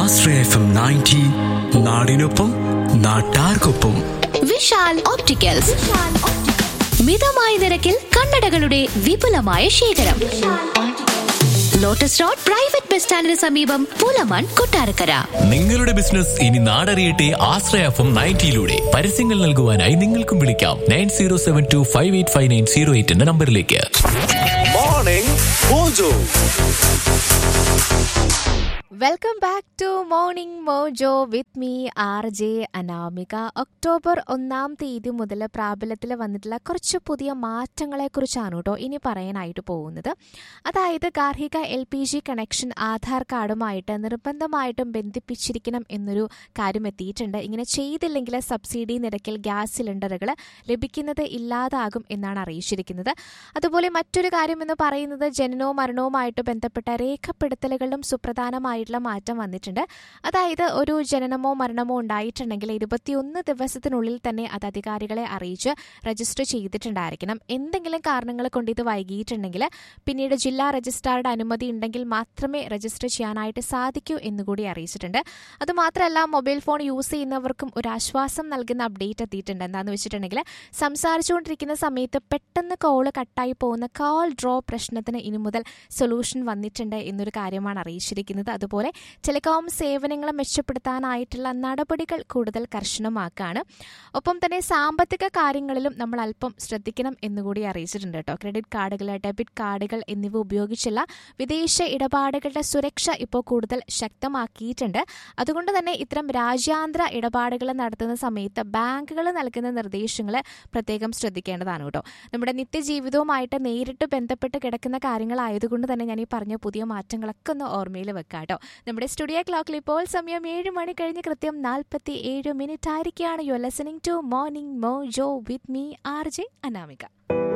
ആശ്രയ F M ninety നാടിനൊപ്പം നാട്ടാർക്കൊപ്പം Vishal opticals മിതമായ നിരക്കിൽ കണ്ണടകളുടെ വിപുലമായ ശേഖരം ലോട്ടസ് റോഡ് പ്രൈവറ്റ് ബസ് സ്റ്റാൻഡിന് സമീപം പൂലമാൻ കൊട്ടാരക്കര നിങ്ങളുടെ ബിസിനസ് ഇനി നാടറിയട്ടെ ആശ്രയ എഫ് എം നയൻറ്റിയിലൂടെ പരസ്യങ്ങൾ നൽകുവാനായി നിങ്ങൾക്കും വിളിക്കാം nine zero seven two five eight five nine zero eight എന്ന നമ്പറിലേക്ക് morning mojo welcome back to morning mojo with me R J Anamika October ഒന്നാം തീയതി മുതൽ പ്രാബല്യത്തിൽ വന്നിട്ടുള്ള കുറച്ച് പുതിയ മാറ്റങ്ങളെക്കുറിച്ചാണ് കേട്ടോ ഇനി പറയാനായിട്ട് പോകുന്നത് അതായത് ഗാർഹിക L P G connection Aadhaar കാർഡുമായിട്ട് നിർബന്ധമായിട്ടും ബന്ധിപ്പിച്ചിരിക്കണം എന്നൊരു കാര്യം എത്തിയിട്ടുണ്ട് ഇങ്ങനെ ചെയ്തില്ലെങ്കിൽ സബ്സിഡി നിരക്കിൽ ഗ്യാസ് സിലിണ്ടറുകൾ ലഭിക്കുന്നത് ഇല്ലാതാകും എന്നാണ് അറിയിച്ചിരിക്കുന്നത് അതുപോലെ മറ്റൊരു കാര്യം എന്ന് പറയുന്നത് ജനനവും മരണവുമായിട്ട് ബന്ധപ്പെട്ട രേഖപ്പെടുത്തലുകളിലും സുപ്രധാനമായിട്ടുള്ള മാറ്റം വന്നിട്ടുണ്ട് അതായത് ഒരു ജനനമോ മരണമോ ഉണ്ടായിട്ടുണ്ടെങ്കിൽ ഇരുപത്തിയൊന്ന് ദിവസത്തിനുള്ളിൽ തന്നെ അത് അധികാരികളെ അറിയിച്ച് രജിസ്റ്റർ ചെയ്തിട്ടുണ്ടായിരിക്കണം എന്തെങ്കിലും കാരണങ്ങൾ കൊണ്ട് ഇത് വൈകിയിട്ടുണ്ടെങ്കിൽ പിന്നീട് ജില്ലാ രജിസ്ട്രാറുടെ അനുമതി ഉണ്ടെങ്കിൽ മാത്രമേ രജിസ്റ്റർ ചെയ്യാനായിട്ട് സാധിക്കൂ എന്നുകൂടി അറിയിച്ചിട്ടുണ്ട് അതുമാത്രമല്ല മൊബൈൽ ഫോൺ യൂസ് ചെയ്യുന്നവർക്കും ഒരു ആശ്വാസം നൽകുന്ന അപ്ഡേറ്റ് എത്തിയിട്ടുണ്ട് എന്താണെന്ന് വെച്ചിട്ടുണ്ടെങ്കിൽ സംസാരിച്ചുകൊണ്ടിരിക്കുന്ന സമയത്ത് പെട്ടെന്ന് കോള് കട്ടായി പോകുന്ന കോൾ ഡ്രോ പ്രശ്നത്തിന് ഇനി മുതൽ സൊല്യൂഷൻ വന്നിട്ടുണ്ട് എന്നൊരു കാര്യമാണ് അറിയിച്ചിരിക്കുന്നത് അതുപോലെ ടെലികോം സേവനങ്ങൾ മെച്ചപ്പെടുത്താനായിട്ടുള്ള നടപടികൾ കൂടുതൽ കർശനമാക്കാണ് ഒപ്പം തന്നെ സാമ്പത്തിക കാര്യങ്ങളിലും നമ്മൾ അല്പം ശ്രദ്ധിക്കണം എന്നുകൂടി അറിയിച്ചിട്ടുണ്ട് കേട്ടോ ക്രെഡിറ്റ് കാർഡുകൾ ഡെബിറ്റ് കാർഡുകൾ എന്നിവ ഉപയോഗിച്ചുള്ള വിദേശ ഇടപാടുകളുടെ സുരക്ഷ ഇപ്പോൾ കൂടുതൽ ശക്തമാക്കിയിട്ടുണ്ട് അതുകൊണ്ട് തന്നെ ഇത്തരം രാജ്യാന്തര ഇടപാടുകൾ നടത്തുന്ന സമയത്ത് ബാങ്കുകൾ നൽകുന്ന നിർദ്ദേശങ്ങൾ പ്രത്യേകം ശ്രദ്ധിക്കേണ്ടതാണ് കേട്ടോ നമ്മുടെ നിത്യജീവിതവുമായിട്ട് നേരിട്ട് ബന്ധപ്പെട്ട് കിടക്കുന്ന കാര്യങ്ങളായതുകൊണ്ട് തന്നെ ഞാൻ ഈ പറഞ്ഞ പുതിയ മാറ്റങ്ങളൊക്കെ ഒന്ന് ഓർമ്മയിൽ വെക്കാം കേട്ടോ നമ്മുടെ സ്റ്റുഡിയോ ക്ലോക്കിൽ ഇപ്പോൾ സമയം ഏഴ് മണി കഴിഞ്ഞ് കൃത്യം നാൽപ്പത്തി ഏഴ് മിനിറ്റ് ആയിരിക്കുകയാണ് U listening to morning mojo with me R J Anamika